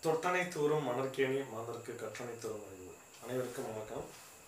தொட்டனை தூரும் மணற்கேணி மாந்தருக்கு கற்றனை தூரும் அறிவு அனைவருக்கும் வணக்கம்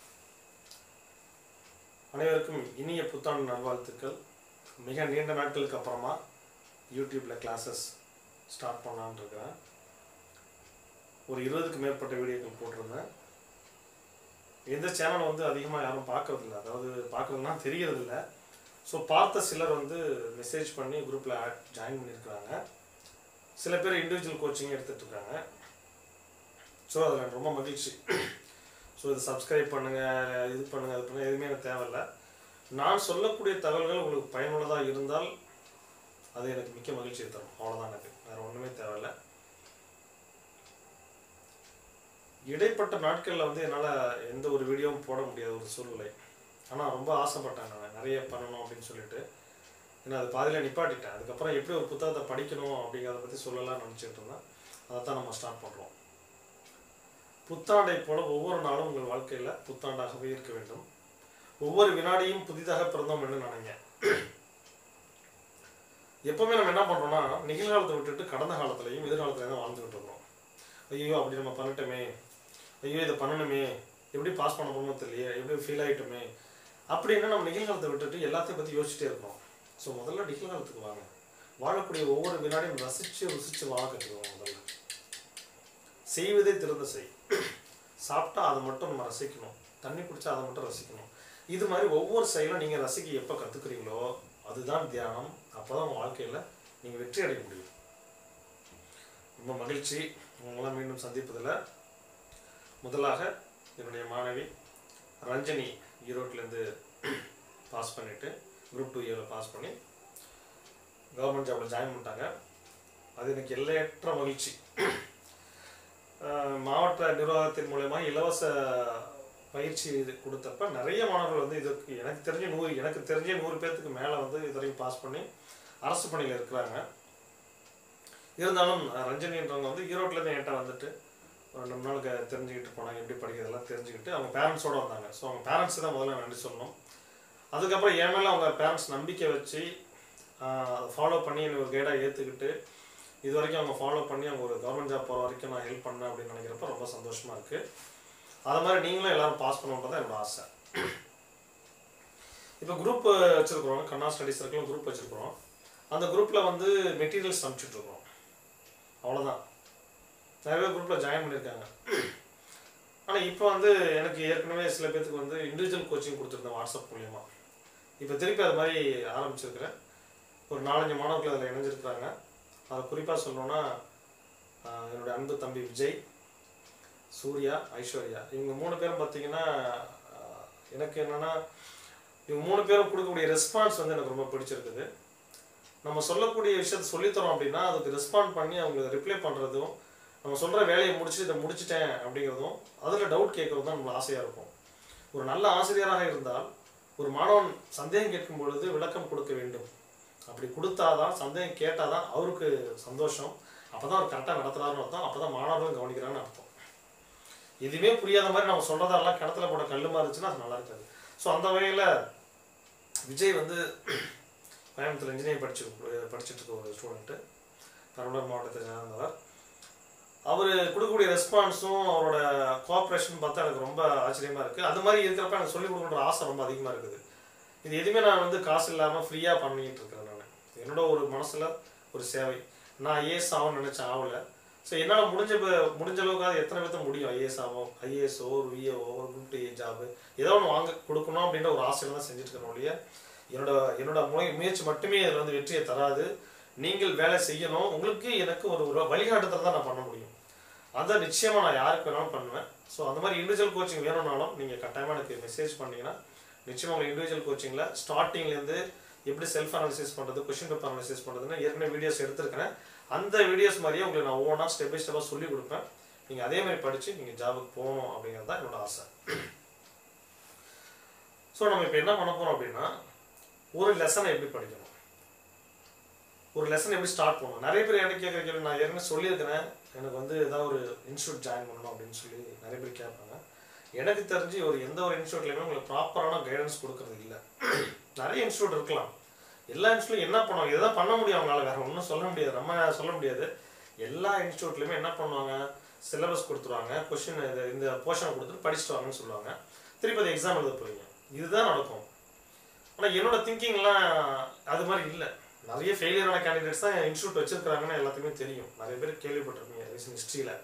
அனைவருக்கும் இனிய புத்தாண்டு நல்வாழ்த்துக்கள் மிக நீண்ட நாட்களுக்கு அப்புறமா யூடியூப்பில் கிளாஸஸ் ஸ்டார்ட் பண்ணலான்னு இருக்கிறேன் ஒரு இருபதுக்கு மேற்பட்ட வீடியோக்கள் போட்டிருந்தேன் எந்த சேனல் வந்து அதிகமாக யாரும் பார்க்கறதில்ல அதாவது பார்க்கறதுனா தெரியறதில்ல ஸோ பார்த்த சிலர் வந்து மெசேஜ் பண்ணி குரூப்பில் ஜாயின் பண்ணியிருக்கிறாங்க சில பேர் இண்டிவிஜுவல் கோச்சிங் எடுத்துட்டு இருக்காங்க ஸோ அதில் எனக்கு ரொம்ப மகிழ்ச்சி ஸோ இது சப்ஸ்கிரைப் பண்ணுங்கள் இது பண்ணுங்கள் அது பண்ணுங்கள் எதுவுமே எனக்கு தேவையில்ல நான் சொல்லக்கூடிய தகவல்கள் உங்களுக்கு பயனுள்ளதாக இருந்தால் அது எனக்கு மிக்க மகிழ்ச்சியை தரும் அவ்வளோதான் எனக்கு வேறு ஒன்றுமே தேவையில்ல இடைப்பட்ட நாட்களில் வந்து என்னால் எந்த ஒரு வீடியோவும் போட முடியாத ஒரு சூழ்நிலை ஆனால் ரொம்ப ஆசைப்பட்டேன் நான் நிறைய பண்ணணும் அப்படின்னு சொல்லிட்டு ஏன்னா அது பாதியில் நிப்பாட்டிட்டேன் அதுக்கப்புறம் எப்படி ஒரு புத்தகத்தை படிக்கணும் அப்படிங்கிறத பற்றி சொல்லலாம்னு நினச்சிட்டு இருந்தேன் அதை தான் நம்ம ஸ்டார்ட் பண்ணுறோம் புத்தாண்டை போல ஒவ்வொரு நாளும் உங்கள் வாழ்க்கையில் புத்தாண்டாகவே இருக்க வேண்டும் ஒவ்வொரு வினாடியும் புதிதாக பிறந்தோம் என்று நினைங்க எப்பவுமே நம்ம என்ன பண்ணுறோம்னா நிகழ்காலத்தை விட்டுட்டு கடந்த காலத்துலையும் எதிர்காலத்துலையும் தான் வாழ்ந்துகிட்டு இருக்கோம் ஐயோ அப்படி நம்ம பண்ணட்டோமே ஐயோ இதை பண்ணணுமே எப்படி பாஸ் பண்ண போகணுமோ தெரியலையே எப்படி ஃபீல் ஆகிட்டோமே அப்படின்னு நம்ம நிகழ்காலத்தை விட்டுட்டு எல்லாத்தையும் பற்றி யோசிச்சுட்டே இருக்கோம் ஸோ முதல்ல நிகழ்காலத்துக்கு வாங்க வாழக்கூடிய ஒவ்வொரு வினாடியும் ரசித்து ருசித்து வாழ கற்றுக்குவோம் முதல்ல செய்வதே திறந்த செய் சாப்பிட்டா அதை மட்டும் நம்ம ரசிக்கணும் தண்ணி குடிச்சா அதை மட்டும் ரசிக்கணும் இது மாதிரி ஒவ்வொரு செயலும் நீங்கள் ரசிக்க எப்போ கற்றுக்குறீங்களோ அதுதான் தியானம் அப்போ தான் உங்கள் வாழ்க்கையில் நீங்கள் வெற்றி அடைய முடியும் ரொம்ப மகிழ்ச்சி உங்களாம் மீண்டும் சந்திப்பதில் முதலாக என்னுடைய மாணவி ரஞ்சனி ஈரோட்லேருந்து பாஸ் பண்ணிவிட்டு குரூப் டூ இயரில் பாஸ் பண்ணி கவர்மெண்ட் ஜாபில் ஜாயின் பண்ணிட்டாங்க அது எனக்கு எல்லையற்ற மகிழ்ச்சி அஹ் மாவட்ட நிர்வாகத்தின் மூலயமா இலவச பயிற்சி இது கொடுத்தப்ப நிறைய மாணவர்கள் வந்து இதுக்கு எனக்கு தெரிஞ்ச நூறு எனக்கு தெரிஞ்ச நூறு பேர்த்துக்கு மேலே வந்து இது வரைக்கும் பாஸ் பண்ணி அரசு பணியில் இருக்கிறாங்க இருந்தாலும் அஹ் ரஞ்சனின்றவங்க வந்து ஈரோட்லேருந்து என்கிட்ட வந்துட்டு ஒரு ரெண்டு நாளுக்கு தெரிஞ்சுக்கிட்டு போனாங்க எப்படி படிக்கிறதெல்லாம் தெரிஞ்சுக்கிட்டு அவங்க பேரண்ட்ஸோடு வந்தாங்க ஸோ அவங்க பேரண்ட்ஸ் தான் முதல்ல நன்றி சொல்லணும் அதுக்கப்புறம் என் மேலே அவங்க பேரண்ட்ஸ் நம்பிக்கை வச்சு அதை ஃபாலோ பண்ணி என்னை ஒரு கைடாக ஏற்றுக்கிட்டு இது வரைக்கும் அவங்க ஃபாலோ பண்ணி அவங்க ஒரு கவர்மெண்ட் ஜாப் போகிற வரைக்கும் நான் ஹெல்ப் பண்ணேன் அப்படின்னு நினைக்கிறப்ப ரொம்ப சந்தோஷமாக இருக்குது அது மாதிரி நீங்களும் எல்லாரும் பாஸ் பண்ணணுன்றது என்னோட ஆசை இப்போ குரூப் வச்சுருக்குறோம் கண்ணா ஸ்டடி சர்க்கிள் குரூப் வச்சுருக்குறோம் அந்த குரூப்பில் வந்து மெட்டீரியல்ஸ் அனுப்பிச்சிட்ருக்கோம் அவ்வளோதான் நிறைய பேர் குரூப்பில் ஜாயின் பண்ணியிருக்காங்க ஆனால் இப்போ வந்து எனக்கு ஏற்கனவே சில பேர்த்துக்கு வந்து இண்டிவிஜுவல் கோச்சிங் கொடுத்துருந்தேன் வாட்ஸ்அப் மூலியமா இப்போ திருப்பி அது மாதிரி ஆரம்பிச்சிருக்கிறேன் ஒரு நாலஞ்சு மாணவர்கள் அதில் இணைஞ்சிருக்கிறாங்க அதை குறிப்பாக சொல்லணும்னா ஆஹ், என்னுடைய அன்பு தம்பி விஜய் சூர்யா ஐஸ்வர்யா இவங்க மூணு பேரும் பார்த்தீங்கன்னா ஆஹ், எனக்கு என்னென்னா இவங்க மூணு பேரும் கொடுக்கக்கூடிய ரெஸ்பான்ஸ் வந்து எனக்கு ரொம்ப பிடிச்சிருக்குது நம்ம சொல்லக்கூடிய விஷயத்த சொல்லித்தரோம் அப்படின்னா அதுக்கு ரெஸ்பாண்ட் பண்ணி அவங்க ரிப்ளை பண்ணுறதும் நம்ம சொல்கிற வேலையை முடிச்சு இதை முடிச்சிட்டேன் அப்படிங்கிறதும் அதில் டவுட் கேட்குறது தான் நம்மளுக்கு ஆசையாக இருக்கும் ஒரு நல்ல ஆசிரியராக இருந்தால் ஒரு மாணவன் சந்தேகம் கேட்கும் பொழுது விளக்கம் கொடுக்க வேண்டும் அப்படி கொடுத்தாதான் சந்தேகம் கேட்டால் தான் அவருக்கு சந்தோஷம் அப்போ தான் அவர் கரெக்டாக நடத்துகிறாருன்னு அர்த்தம் அப்போ தான் மாணவர்களும் கவனிக்கிறாங்கன்னு அர்த்தம் எதுவுமே புரியாத மாதிரி நம்ம சொல்கிறதெல்லாம் கிணத்துல போட கல் மாதிரி இருந்துச்சுன்னா அது நல்லா இருக்காது ஸோ அந்த வகையில் விஜய் வந்து கோயம்புத்தூர் இன்ஜினியரிங் படிச்சு படிச்சுட்டு இருக்க ஒரு ஸ்டூடெண்ட்டு பெரம்பலூர் மாவட்டத்தை சேர்ந்தவர் அவர் கொடுக்கக்கூடிய ரெஸ்பான்ஸும் அவரோட கோஆப்ரேஷன் பார்த்தா எனக்கு ரொம்ப ஆச்சரியமாக இருக்குது அது மாதிரி இருக்கிறப்ப எனக்கு சொல்லிக் கொடுக்கணுன்ற ஆசை ரொம்ப அதிகமாக இருக்குது இது எதுவுமே நான் வந்து காசு இல்லாமல் ஃப்ரீயாக பண்ணிக்கிட்டு இருக்கிறேன் நான் என்னோட ஒரு மனசில் ஒரு சேவை நான் ஐஏஎஸ் ஆகும்னு நினச்சேன் ஆகலை ஸோ என்னால் முடிஞ்ச ப- முடிஞ்ச அளவுக்கு அது எத்தனை பேர்த்த முடியும் ஐஏஎஸ் ஆகும் ஐஏஎஸ்ஓ ஒரு விஏஓ ஒரு குரூப் டி ஜாபு ஏதோ ஒன்று வாங்க கொடுக்கணும் அப்படின்ற ஒரு ஆசையில் தான் செஞ்சுட்டு இருக்கிறேன் ஒழிய என்னோட என்னோட முய முயற்சி மட்டுமே இதில் வந்து வெற்றியை தராது நீங்கள் வேலை செய்யணும் உங்களுக்கு எனக்கு ஒரு ஒரு வழிகாட்டுதல் தான் நான் பண்ண முடியும் அதை நிச்சயமாக நான் யாருக்கு வேணாலும் பண்ணுவேன் ஸோ அந்த மாதிரி இண்டிவிஜுவல் கோச்சிங் வேணும்னாலும் நீங்கள் கட்டாயமாக எனக்கு மெசேஜ் பண்ணீங்கன்னா நிச்சயமாக உங்களுக்கு இண்டிவிஜுவல் கோச்சிங்கில் ஸ்டார்டிங்லேருந்து எப்படி செல்ஃப் அனாலிசிஸ் பண்ணுறது கொஷின் பேப்பர் அனாலிசிஸ் பண்ணுறதுன்னு ஏற்கனவே வீடியோஸ் எடுத்திருக்கிறேன் அந்த வீடியோஸ் மாதிரியே உங்களுக்கு நான் ஒவ்வொன்றா ஸ்டெப் பை ஸ்டெப்பாக சொல்லி கொடுப்பேன் நீங்கள் அதே மாதிரி படித்து நீங்கள் ஜாபுக்கு போகணும் அப்படிங்கிறது தான் என்னோட ஆசை ஸோ நம்ம இப்போ என்ன பண்ண போகிறோம் அப்படின்னா ஒரு லெசனை எப்படி படிக்கணும் ஒரு லெசன் எப்படி ஸ்டார்ட் பண்ணணும் நிறைய பேர் எனக்கு கேட்குற கேள்வி நான் ஏற்கனவே சொல்லியிருக்கிறேன் எனக்கு வந்து ஏதாவது ஒரு இன்ஸ்டியூட் ஜாயின் பண்ணணும் அப்படின்னு சொல்லி நிறைய பேர் கேட்பாங்க எனக்கு தெரிஞ்சு ஒரு எந்த ஒரு இன்ஸ்டியூட்லையுமே உங்களுக்கு ப்ராப்பரான கைடன்ஸ் கொடுக்கறது இல்லை நிறைய இன்ஸ்டியூட் இருக்கலாம் எல்லா இன்ஸ்டியூட்லையும் என்ன பண்ணுவாங்க இதை பண்ண முடியும் அவங்களால வேற ஒன்றும் சொல்ல முடியாது நம்ம சொல்ல முடியாது எல்லா இன்ஸ்டியூட்லையுமே என்ன பண்ணுவாங்க சிலபஸ் கொடுத்துருவாங்க கொஷின் இது இந்த போர்ஷனை கொடுத்துட்டு படிச்சுட்டு வாங்கன்னு சொல்லுவாங்க திருப்பி அது எக்ஸாம் எழுத போறீங்க இதுதான் நடக்கும் ஆனால் என்னோட திங்கிங்லாம் அது மாதிரி இல்லை நிறைய ஃபெயிலியரான கேண்டிடேட்ஸ் தான் இன்ஸ்டியூட் வச்சிருக்காங்கன்னு எல்லாத்துக்குமே தெரியும் நிறைய பேர் கேள்விப்பட்டிருப்பீங்க ரீசன் ஹிஸ்ட்ரியில்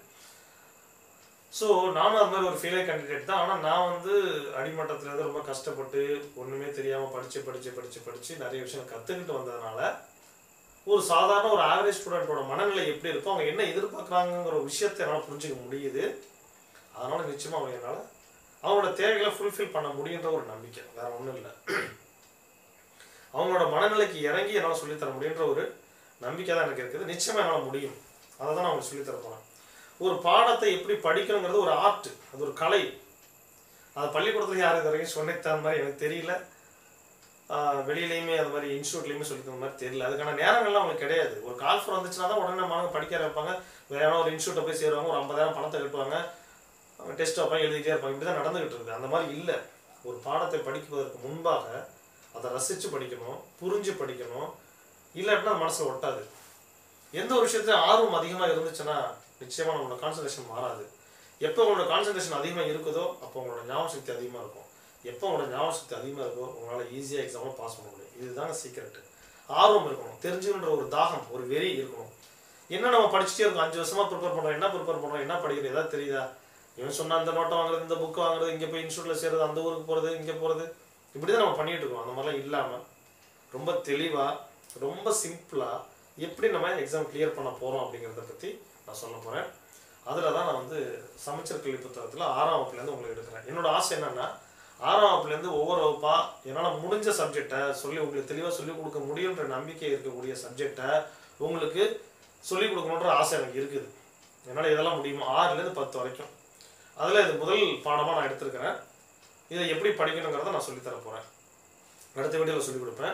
ஸோ நானும் அது மாதிரி ஒரு ஃபெயிலியர் கேண்டிடேட் தான் ஆனால் நான் வந்து அடிமட்டத்துலேருந்து ரொம்ப கஷ்டப்பட்டு ஒன்றுமே தெரியாமல் படித்து படித்து படித்து படித்து நிறைய விஷயம் கற்றுக்கிட்டு வந்ததுனால ஒரு சாதாரண ஒரு ஆவரேஜ் ஸ்டூடெண்ட்டோட மனநிலை எப்படி இருக்கும் அவங்க என்ன எதிர்பார்க்குறாங்கங்கிற ஒரு விஷயத்தை என்னால் புரிஞ்சுக்க முடியுது அதனால நிச்சயமாக அவங்க என்னால் அவங்களோட தேவைகளை ஃபுல்ஃபில் பண்ண முடியுன்ற ஒரு நம்பிக்கை வேற ஒன்றும் இல்லை அவங்களோட மனநிலைக்கு இறங்கி என்னால் சொல்லித்தர முடியுன்ற ஒரு நம்பிக்கை தான் எனக்கு இருக்குது நிச்சயமாக என்னால் முடியும் அதை தான் நான் உங்களுக்கு சொல்லித்தர போகிறேன் ஒரு பாடத்தை எப்படி படிக்கணுங்கிறது ஒரு ஆர்ட் அது ஒரு கலை அது பள்ளிக்கூடத்துல யாரும் இது வரைக்கும் சொன்னித்த மாதிரி எனக்கு தெரியல ஆஹ் வெளியிலையுமே அது மாதிரி இன்ஸ்டியூட்லையுமே சொல்லி தந்த மாதிரி தெரியல அதுக்கான நேரங்கள்லாம் அவங்களுக்கு கிடையாது ஒரு கால்ஃபர் வந்துச்சுன்னா தான் உடனே மாணவங்க படிக்க ஆரம்பிப்பாங்க வேற ஒரு இன்ஸ்டியூட்டை போய் சேருவாங்க ஒரு ஐம்பதாயிரம் பணத்தை கட்டுவாங்க டெஸ்ட் வைப்பாங்க எழுதிட்டே இருப்பாங்க இப்படி தான் நடந்துகிட்டு இருக்குது அந்த மாதிரி இல்லை ஒரு பாடத்தை படிப்பதற்கு முன்பாக அதை ரசித்து படிக்கணும் புரிஞ்சு படிக்கணும் இல்லாட்டினா அது மனசில் ஒட்டாது எந்த ஒரு விஷயத்துலையும் ஆர்வம் அதிகமாக இருந்துச்சுன்னா நிச்சயமாக நம்மளோட கான்சன்ட்ரேஷன் மாறாது எப்போ உங்களோட கான்சன்ட்ரேஷன் அதிகமாக இருக்குதோ அப்போ உங்களோட ஞாபக சக்தி அதிகமாக இருக்கும் எப்போ உங்களோட ஞாபக சக்தி அதிகமாக இருக்கோ உங்களால் ஈஸியாக எக்ஸாமில் பாஸ் பண்ண முடியும் இதுதாங்க சீக்கிரட்டு ஆர்வம் இருக்கணும் தெரிஞ்சுக்கணுன்ற ஒரு தாகம் ஒரு வெறி இருக்கணும் என்ன நம்ம படிச்சுட்டே இருக்கோம் அஞ்சு வருஷமா ப்ரிப்பேர் பண்ணுறோம் என்ன ப்ரிப்பேர் பண்ணுறோம் என்ன படிக்கிறது ஏதாவது தெரியுதா இவன் சொன்ன அந்த நோட்டை வாங்குறது இந்த புக் வாங்குறது இங்கே போய் இன்ஸ்டியூட்ல சேர்றது அந்த ஊருக்கு போகிறது இங்கே போகிறது இப்படி தான் நம்ம பண்ணிட்டு இருக்கோம் அந்த மாதிரிலாம் இல்லாமல் ரொம்ப தெளிவாக ரொம்ப சிம்பிளாக எப்படி நம்ம எக்ஸாம் கிளியர் பண்ண போகிறோம் அப்படிங்கிறத பற்றி நான் சொல்ல போகிறேன் அதில் தான் நான் வந்து சமைச்சர் கல்வி புத்தகத்தில் ஆறாம் வகுப்புலேருந்து உங்களுக்கு எடுக்கிறேன் என்னோட ஆசை என்னன்னா ஆறாம் வகுப்புலேருந்து ஒவ்வொரு வகுப்பா என்னால் முடிஞ்ச சப்ஜெக்டை சொல்லி உங்களுக்கு தெளிவாக சொல்லிக் கொடுக்க முடியுன்ற நம்பிக்கை இருக்கக்கூடிய சப்ஜெக்டை உங்களுக்கு சொல்லிக் கொடுக்கணுன்ற ஆசை எனக்கு இருக்குது என்னால் இதெல்லாம் முடியுமா ஆறுலேருந்து பத்து வரைக்கும் அதில் இது முதல் பாடமாக நான் எடுத்திருக்கிறேன் இதை எப்படி படிக்கணுங்கிறத நான் சொல்லித் தர போகிறேன் அடுத்த வீடியோவில் சொல்லிக் கொடுப்பேன்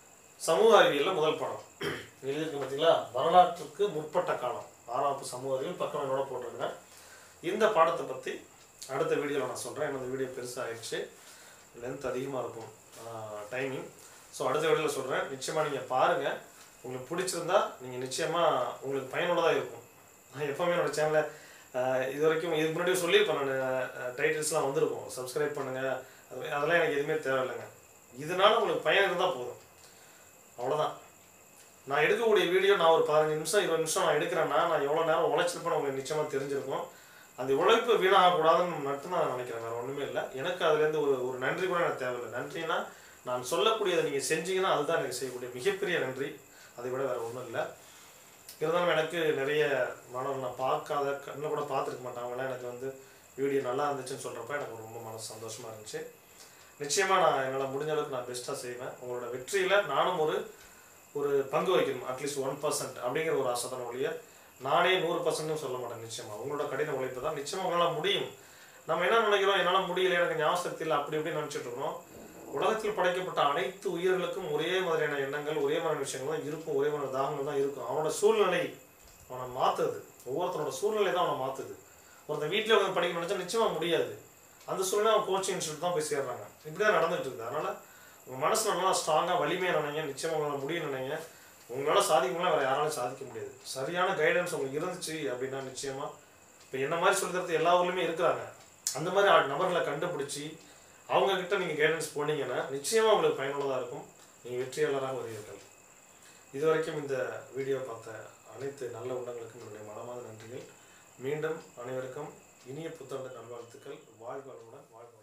சமூக அறிவியலில் முதல் பாடம் எழுதியிருக்கு பார்த்தீங்களா வரலாற்றுக்கு முற்பட்ட காலம் ஆறாம் வகுப்பு சமூக அறிவியல் பக்கம் என்னோட போட்டிருக்கிறேன் இந்த பாடத்தை பற்றி அடுத்த வீடியோவில் நான் சொல்கிறேன் என்னோட வீடியோ பெருசாகிடுச்சு லென்த் அதிகமாக இருக்கும் டைமிங் ஸோ அடுத்த வீடியோவில் சொல்கிறேன் நிச்சயமாக நீங்கள் பாருங்கள் உங்களுக்கு பிடிச்சிருந்தா நீங்கள் நிச்சயமாக உங்களுக்கு பயனுள்ளதாக இருக்கும் நான் எப்போவுமே என்னோட சேனலை இது வரைக்கும் இதுக்கு முன்னாடி சொல்லியிருப்பேன் நான் டைட்டில்ஸ்லாம் வந்திருக்கும் சப்ஸ்கிரைப் பண்ணுங்கள் அது அதெல்லாம் எனக்கு எதுவுமே தேவையில்லைங்க இதனால உங்களுக்கு பயன் இருந்தால் போதும் அவ்வளோதான் நான் எடுக்கக்கூடிய வீடியோ நான் ஒரு பதினஞ்சு நிமிஷம் இருபது நிமிஷம் நான் எடுக்கிறேன்னா நான் எவ்வளோ நேரம் உழைச்சிருப்பேன்னு உங்களுக்கு நிச்சயமாக தெரிஞ்சிருக்கும் அந்த உழைப்பு வீணாகக்கூடாதுன்னு மட்டும்தான் நான் நினைக்கிறேன் வேறு ஒன்றுமே இல்லை எனக்கு அதுலேருந்து ஒரு ஒரு நன்றி கூட எனக்கு தேவையில்லை நன்றினா நான் சொல்லக்கூடியதை நீங்கள் செஞ்சீங்கன்னா அதுதான் எனக்கு செய்யக்கூடிய மிகப்பெரிய நன்றி அதை விட வேறு ஒன்றும் இல்லை இருந்தாலும் எனக்கு நிறைய மாணவர்கள் நான் பார்க்காத கண்ணில் கூட பார்த்துருக்க மாட்டாங்க அவங்களாம் எனக்கு வந்து வீடியோ நல்லா இருந்துச்சுன்னு சொல்கிறப்ப எனக்கு ரொம்ப மனசு சந்தோஷமாக இருந்துச்சு நிச்சயமாக நான் என்னால் முடிஞ்ச அளவுக்கு நான் பெஸ்ட்டாக செய்வேன் உங்களோட வெற்றியில் நானும் ஒரு ஒரு பங்கு வைக்கணும் அட்லீஸ்ட் ஒன் பர்சன்ட் அப்படிங்கிற ஒரு ஆசை தான் ஒழிய நானே நூறு பர்சன்ட்னு சொல்ல மாட்டேன் நிச்சயமாக உங்களோட கடின உழைப்பு தான் நிச்சயமாக உங்களால் முடியும் நம்ம என்ன நினைக்கிறோம் என்னால் முடியல எனக்கு ஞாபக சக்தி இல்லை அப்படி இப்படி நினச்சிட்டு இருக்கோம் உலகத்தில் படைக்கப்பட்ட அனைத்து உயிர்களுக்கும் ஒரே மாதிரியான எண்ணங்கள் ஒரே மாதிரியான விஷயங்கள் தான் இருக்கும் ஒரே மாதிரியான தாகங்கள் தான் இருக்கும் அவனோட சூழ்நிலை அவனை மாற்றுது ஒவ்வொருத்தனோட சூழ்நிலை தான் அவனை மாற்றுது ஒருத்தன் வீட்டில் உட்காந்து படிக்க நினச்சா நிச்சயமாக முடியாது அந்த சூழ்நிலை அவன் கோச்சிங் இன்ஸ்டியூட் தான் போய் சேர்றாங்க இப்படி தான் நடந்துட்டு இருக்குது அதனால் உங்கள் மனசில் நல்லா ஸ்ட்ராங்காக வலிமையாக நினைங்க நிச்சயமாக உங்களால் முடியும் நினைங்க உங்களால் சாதிக்கணும்னா வேறு யாராலும் சாதிக்க முடியாது சரியான கைடன்ஸ் உங்களுக்கு இருந்துச்சு அப்படின்னா நிச்சயமாக இப்போ என்ன மாதிரி சொல்லி தரது எல்லா ஊர்லேயுமே இருக்கிறாங்க அந்த மாதிரி ஆள் நபர்களை கண்டுபிடிச்சி அவங்க கிட்ட நீங்கள் கைடன்ஸ் போனீங்கன்னா நிச்சயமாக உங்களுக்கு பயனுள்ளதாக இருக்கும் நீங்கள் வெற்றியாளராக வருவீர்கள் இதுவரைக்கும் இந்த வீடியோ பார்த்த அனைத்து நல்ல உள்ளங்களுக்கும் என்னுடைய மனமார்ந்த நன்றிகள் மீண்டும் அனைவருக்கும் இனிய புத்தாண்டு நல்வாழ்த்துக்கள் வாழ்க வளமுடன் வாழ்க